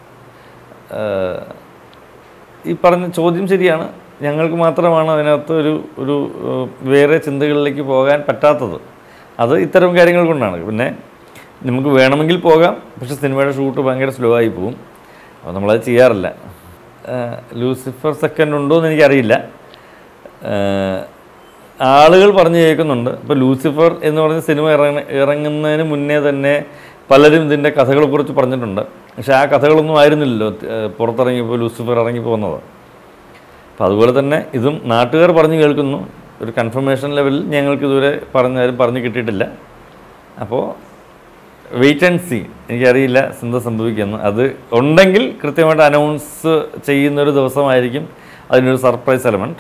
[SPEAKER 1] ഈ പറഞ്ഞ ചോദ്യം ശരിയാണ് ഞങ്ങൾക്ക് മാത്രമാണ് അതിനകത്ത് ഒരു ഒരു ഏഹ്, വേറെ ചിന്തകളിലേക്ക് പോകാൻ പറ്റാത്തത് അത് ഇത്തരം കാര്യങ്ങൾ കൊണ്ടാണ് പിന്നെ നമുക്ക് വേണമെങ്കിൽ പോകാം പക്ഷേ സിനിമയുടെ ഷൂട്ട് ഭയങ്കര സ്ലോ ആയി പോകും അപ്പോൾ നമ്മളത് ചെയ്യാറില്ല ഏഹ്, ലൂസിഫർ സെക്കൻഡ് ഉണ്ടോ എന്ന് എനിക്കറിയില്ല ഏഹ്, ആളുകൾ പറഞ്ഞു കേൾക്കുന്നുണ്ട് ഇപ്പോൾ ലൂസിഫർ എന്ന് പറഞ്ഞ സിനിമ ഇറങ്ങ ഇറങ്ങുന്നതിന് മുന്നേ തന്നെ പലരും ഇതിൻ്റെ കഥകളെക്കുറിച്ച് പറഞ്ഞിട്ടുണ്ട് പക്ഷേ ആ കഥകളൊന്നും ആയിരുന്നില്ലല്ലോ ഏഹ്, പുറത്തിറങ്ങിയപ്പോൾ ലൂസിഫർ ഇറങ്ങി പോകുന്നത് അപ്പോൾ അതുപോലെ തന്നെ ഇതും നാട്ടുകാർ പറഞ്ഞു കേൾക്കുന്നു ഒരു കൺഫർമേഷൻ ലെവലിൽ ഞങ്ങൾക്ക് ഇതുവരെ പറഞ്ഞാലും പറഞ്ഞു കിട്ടിയിട്ടില്ല അപ്പോൾ വെയിറ്റ് ആൻഡ് സി എനിക്കറിയില്ല എന്താ സംഭവിക്കുന്നത് അത് ഉണ്ടെങ്കിൽ കൃത്യമായിട്ട് അനൗൺസ് ചെയ്യുന്ന ഒരു ദിവസമായിരിക്കും അതിനൊരു സർപ്രൈസ് എലമെൻറ്റ്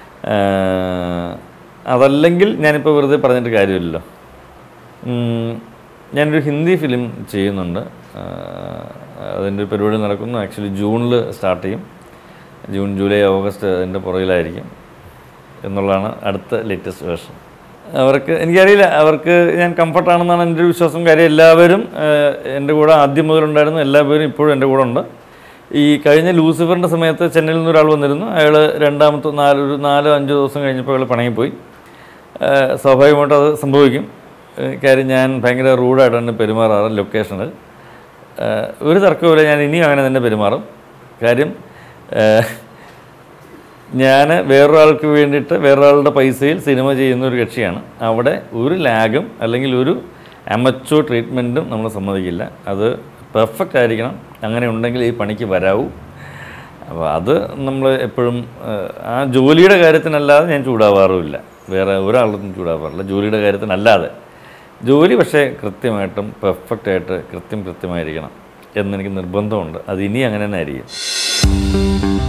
[SPEAKER 1] അതല്ലെങ്കിൽ ഞാനിപ്പോൾ വെറുതെ പറഞ്ഞിട്ട് കാര്യമില്ലല്ലോ ഉം, ഞാനൊരു ഹിന്ദി ഫിലിം ചെയ്യുന്നുണ്ട് ആ, അതിൻ്റെ ഒരു പരിപാടി നടക്കുന്നു ആക്ച്വലി ജൂണിൽ സ്റ്റാർട്ട് ചെയ്യും ജൂൺ ജൂലൈ ഓഗസ്റ്റ് അതിൻ്റെ പുറകിലായിരിക്കും എന്നുള്ളതാണ് അടുത്ത ലേറ്റസ്റ്റ് വേർഷൻ അവർക്ക് എനിക്കറിയില്ല അവർക്ക് ഞാൻ കംഫർട്ടാണെന്നാണ് എൻ്റെ ഒരു വിശ്വാസം കാര്യം എല്ലാവരും ഏഹ്, എൻ്റെ കൂടെ ആദ്യം മുതലുണ്ടായിരുന്നു എല്ലാവരും ഇപ്പോഴും എൻ്റെ കൂടെ ഉണ്ട് ഈ കഴിഞ്ഞ ലൂസിഫറിൻ്റെ സമയത്ത് ചെന്നൈയിൽ നിന്ന് ഒരാൾ വന്നിരുന്നു അയാൾ രണ്ടാമത്തെ നാല് ഒരു നാലോ അഞ്ചോ ദിവസം കഴിഞ്ഞപ്പോൾ അയാൾ പണങ്ങിപ്പോയി ഏഹ്, സ്വാഭാവികമായിട്ടും അത് സംഭവിക്കും ഏഹ്, കാര്യം ഞാൻ ഭയങ്കര റൂഡായിട്ടാണ് പെരുമാറാറ് ലൊക്കേഷനിൽ ഏഹ്, ഒരു തർക്കവുമില്ല ഞാൻ ഇനിയും അങ്ങനെ തന്നെ പെരുമാറും കാര്യം ഏഹ്, ഞാൻ വേറൊരാൾക്ക് വേണ്ടിയിട്ട് വേറൊരാളുടെ പൈസയിൽ സിനിമ ചെയ്യുന്ന ഒരു കക്ഷിയാണ് അവിടെ ഒരു ലാഗും അല്ലെങ്കിൽ ഒരു അമച്ചോ ട്രീറ്റ്മെൻറ്റും നമ്മൾ സമ്മതിക്കില്ല അത് പെർഫെക്റ്റ് ആയിരിക്കണം അങ്ങനെ ഉണ്ടെങ്കിൽ ഈ പണിക്ക് വരാവൂ അപ്പോൾ അത് നമ്മൾ എപ്പോഴും ഏഹ്, ആ ജോലിയുടെ കാര്യത്തിനല്ലാതെ ഞാൻ ചൂടാവാറുമില്ല വേറെ ഒരാളൊന്നും ചൂടാവാറില്ല ജോലിയുടെ കാര്യത്തിനല്ലാതെ ജോലി പക്ഷേ കൃത്യമായിട്ടും പെർഫെക്റ്റ് ആയിട്ട് കൃത്യം കൃത്യമായിരിക്കണം എന്നെനിക്ക് നിർബന്ധമുണ്ട് അത് ഇനി അങ്ങനെ തന്നെ ആയിരിക്കും